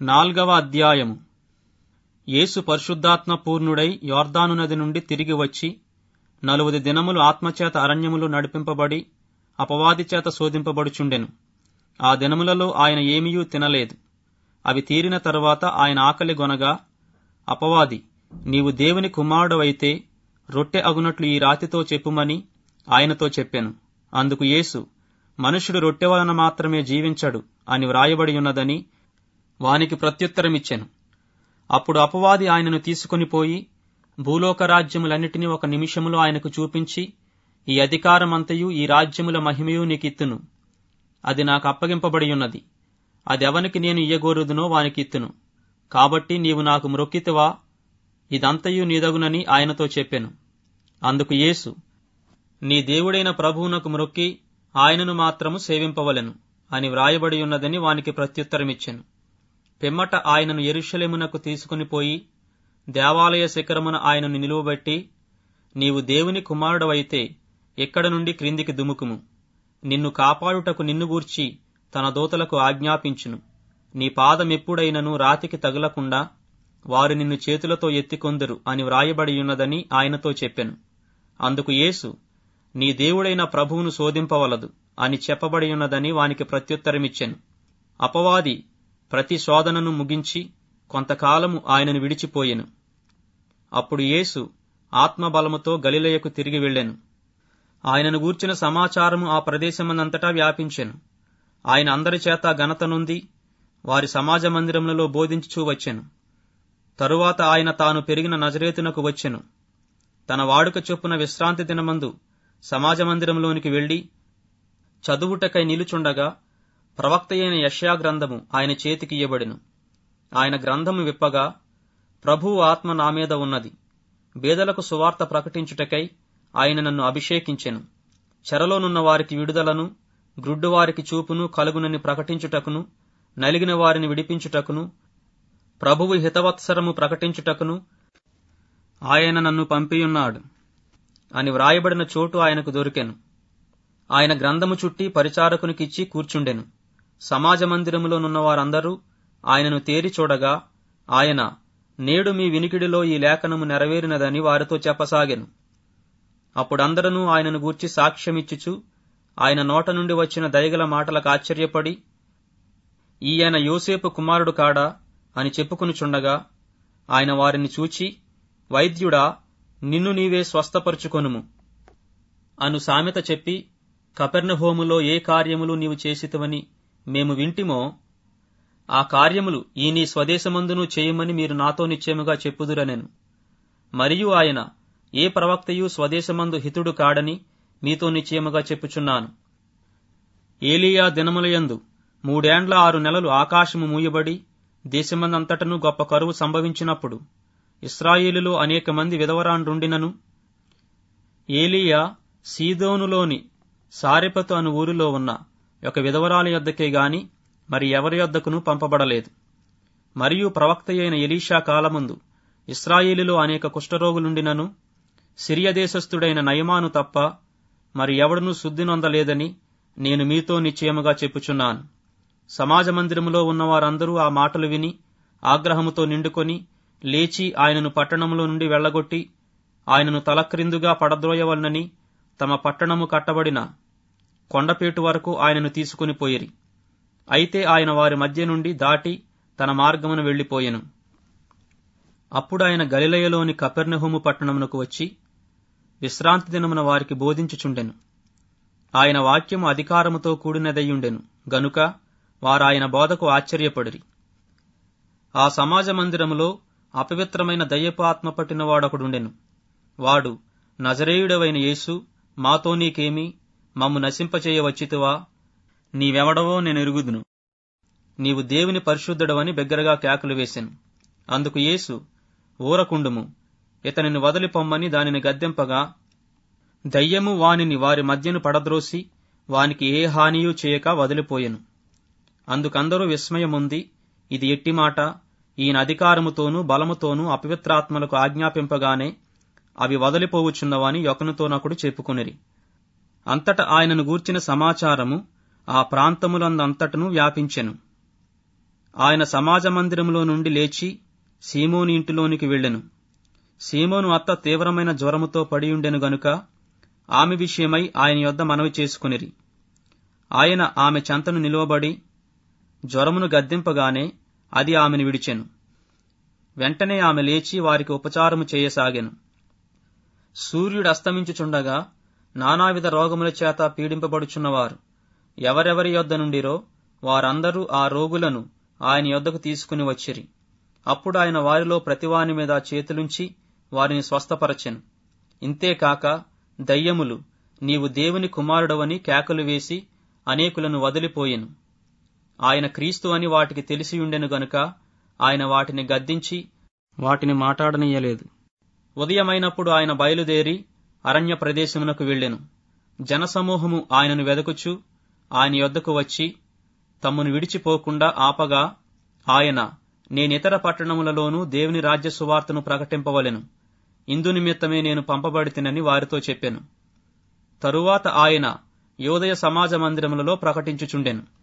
నాల్గవ అధ్యాయము యేసు పరిశుద్ధాత్మ పూర్ణుడై యోర్దాను నది నుండి తిరిగి వచ్చి నలువది దినములు ఆత్మచేత అరణ్యములో నడిపింపబడి అపవాది చేత శోధింపబడుచుండెను ఆ దినములలో ఆయన ఏమీయూ తినలేదు అవి తీరిన తరువాత ఆయన ఆకలి గొనగా అపవాది నీవు దేవుని కుమారుడవైతే రొట్టె అగునట్లు ఈ రాతితో చెప్పుమని ఆయనతో చెప్పెను అందుకు యేసు మనుషుడు రొట్టె వలన మాత్రమే జీవించడు అని వ్రాయబడి ఉన్నదని వానికి ప్రత్యుత్తరమిచ్చెను అప్పుడు అపవాది ఆయనను తీసుకుని పోయి భూలోక రాజ్యములన్నిటినీ ఒక నిమిషములో ఆయనకు చూపించి ఈ అధికారమంతయు ఈ రాజ్యముల మహిమయు నీకిత్తును అది నాకు అప్పగింపబడి ఉన్నది అది ఎవనికి నేను ఇయ్యగోరుదునో వానికిత్తును కాబట్టి నీవు నాకు మ్రొక్కితివా ఇదంతయు నీదగునని ఆయనతో చెప్పెను అందుకు యేసు నీ దేవుడైన ప్రభువునకు మ్రొక్కి ఆయనను మాత్రము సేవింపవలెను అని వ్రాయబడి ఉన్నదని వానికి ప్రత్యుత్తరమిచ్చెను పిమ్మట ఆయనను ఎరుషలేమునకు తీసుకుని పోయి దేవాలయ శిఖరమున ఆయనను నిలువబెట్టి నీవు దేవుని కుమారుడవైతే ఇక్కడ నుండి క్రిందికి దుముకుము నిన్ను కాపాడుటకు నిన్ను గూర్చి తన దూతలకు ఆజ్ఞాపించును నీ పాదమెప్పుడైనను రాతికి తగులకుండా వారు నిన్ను చేతులతో ఎత్తికొందరు అని వ్రాయబడి ఉన్నదని ఆయనతో చెప్పెను అందుకు యేసు నీ దేవుడైన ప్రభువును శోధింపవలదు అని చెప్పబడి ఉన్నదని వానికి ప్రత్యుత్తరమిచ్చెను అపవాది ప్రతి శోధనను ముగించి కొంతకాలము ఆయనను విడిచిపోయెను అప్పుడు యేసు ఆత్మబలముతో గలిలయకు తిరిగి వెళ్ళెను ఆయనను గూర్చిన సమాచారము ఆ ప్రదేశమనంతటా వ్యాపించెను ఆయన అందరి చేత ఘనత నొంది వారి సమాజ మందిరములలో బోధించుచూ వచ్చెను తరువాత ఆయన తాను పెరిగిన నజరేతునకు వచ్చెను తన వాడుక చొప్పున విశ్రాంతి దినమందు సమాజ మందిరంలోనికి వెళ్లి చదువుటకై నిలుచుండగా ప్రవక్త అయిన యష్యా గ్రంథము ఆయన చేతికి ఇయ్యబడెను ఆయన గ్రంథము విప్పగా ప్రభువు ఆత్మ నా మీద ఉన్నది బేదలకు సువార్త ప్రకటించుటకై ఆయన నన్ను అభిషేకించెను చెరలోనున్న వారికి విడుదలను గ్రుడ్డువారికి చూపును కలుగునని ప్రకటించుటకును నలిగిన వారిని విడిపించుటకును ప్రభువు హితవత్సరము ప్రకటించుటకును ఆయన నన్ను పంపియున్నాడు అని వ్రాయబడిన చోటు ఆయనకు దొరికెను ఆయన గ్రంథము చుట్టి పరిచారకునికిచ్చి కూర్చుండెను సమాజ మందిరములోనున్న వారందరూ ఆయనను తేరి చూడగా ఆయన నేడు మీ వినికిడిలో ఈ లేఖనము నెరవేరినదని వారితో చెప్పసాగెను అప్పుడందరూ ఆయనను గూర్చి సాక్ష్యమిచ్చుచు ఆయన నోట నుండి వచ్చిన దయగల మాటలకు ఆశ్చర్యపడి ఈయన యోసేపు కుమారుడు కాడా అని చెప్పుకునిచుండగా ఆయన వారిని చూచి వైద్యుడా నిన్ను నీవే స్వస్థపరుచుకొనుము అను సామెత చెప్పి కపెర్నహోములో ఏ కార్యములు నీవు చేసితవని మేము వింటిమో ఆ కార్యములు ఈ నీ స్వదేశమందును చేయమని మీరు నాతో నిశ్చయముగా చెప్పుదురనెను మరియు ఆయన ఏ ప్రవక్తయు స్వదేశమందు హితుడు కాడని మీతో నిశ్చయముగా చెప్పుచున్నాను ఏలియా దినములయందు మూడేండ్ల ఆరు నెలలు ఆకాశము మూయబడి దేశమందంతటను గొప్ప కరువు సంభవించినప్పుడు ఇస్రాయేలులో అనేక మంది విధవరాండ్రుండినను ఏలియా సీదోనులోని సారెపతు అను ఊరిలో ఉన్న ఒక విధవరాలి యొద్దకే గాని మరి ఎవరి యొద్దకును పంపబడలేదు మరియు ప్రవక్త అయిన ఎలీషా కాలమందు ఇస్రాయేలులో అనేక కుష్ఠరోగులుండినను సిరియ దేశస్థుడైన నయమాను తప్ప మరి ఎవడునూ శుద్ధి నొందలేదని నేను మీతో నిశ్చయముగా చెప్పుచున్నాను సమాజ మందిరములో ఉన్న వారందరూ ఆ మాటలు విని ఆగ్రహముతో నిండుకొని లేచి ఆయనను పట్టణములో నుండి వెళ్లగొట్టి ఆయనను తలక్రిందుగా పడద్రోయవలనని తమ పట్టణము కట్టబడిన కొండపేటు వరకు ఆయనను తీసుకుని పోయిరి అయితే ఆయన వారి మధ్య నుండి దాటి తన మార్గమును వెళ్లిపోయెను అప్పుడు ఆయన గలిలయలోని కపెర్నహుము పట్టణమునకు వచ్చి విశ్రాంతి దినమున వారికి బోధించుచుండెను ఆయన వాక్యము అధికారముతో కూడినదయ్యుండెను గనుక వారాయన బోధకు ఆశ్చర్యపడిరి ఆ సమాజ మందిరములో అపవిత్రమైన దయ్యపు ఆత్మ పట్టిన వాడొకడుండెను వాడు నజరేయుడవైన యేసు మాతో నీకేమి మమ్ము నశింపచేయవచ్చితువా నీవెవడవో నేను ఎరుగుదును నీవు దేవుని పరిశుద్ధుడవని బిగ్గరగా కేకలు వేశాను అందుకు యేసు ఊరకుండుము ఇతనిని వదిలి పొమ్మని దానిని గద్దెంపగా దయ్యము వానిని వారి మధ్యను పడద్రోసి వానికి ఏ హానియూ చేయక వదిలిపోయెను అందుకందరూ విస్మయముంది ఇది ఎట్టి మాట ఈయన అధికారముతోనూ బలముతోనూ అపవిత్రాత్మలకు ఆజ్ఞాపింపగానే అవి వదిలిపోవుచున్నవని ఒకనితోనొకడు చెప్పుకొనిరి అంతట ఆయనను గూర్చిన సమాచారము ఆ ప్రాంతములందంతటను వ్యాపించెను ఆయన సమాజ మందిరంలో నుండి లేచి సీమోని ఇంటిలోనికి వెళ్ళెను సీమోను అత్త తీవ్రమైన జ్వరముతో పడియుండెను గనుక ఆమె విషయమై ఆయన యొద్ద మనవి చేసుకునిరి ఆయన ఆమె చెంతను నిలువబడి జ్వరమును గద్దింపగానే అది ఆమెను విడిచెను వెంటనే ఆమె లేచి వారికి ఉపచారము చేయసాగెను సూర్యుడు అస్తమించుచుండగా నానావిధ రోగముల చేత పీడింపబడుచున్నవారు ఎవరెవరి యొద్ద నుండిరో వారందరూ ఆ రోగులను ఆయన యొద్దకు తీసుకుని వచ్చిరి అప్పుడు ఆయన వారిలో ప్రతివాని మీద చేతులుంచి వారిని స్వస్థపరచెను ఇంతేకాక దయ్యములు నీవు దేవుని కుమారుడవని కేకలు వేసి అనేకులను వదిలిపోయెను ఆయన క్రీస్తు అని వాటికి తెలిసియుండెను గనుక ఆయన వాటిని గద్దించి వాటిని మాట్లాడనీయలేదు ఉదయమైనప్పుడు ఆయన బయలుదేరి అరణ్య ప్రదేశమునకు వెళ్ళెను జనసమూహము ఆయనను వెదకుచు ఆయన యొద్దకు వచ్చి తమ్మును విడిచిపోకుండా ఆపగా ఆయన నేనితర పట్టణములలోనూ దేవుని రాజ్య సువార్తను ప్రకటింపవలెను ఇందు నిమిత్తమే నేను పంపబడితినని వారితో చెప్పెను తరువాత ఆయన యోదయ సమాజ మందిరములలో ప్రకటించుచుండెను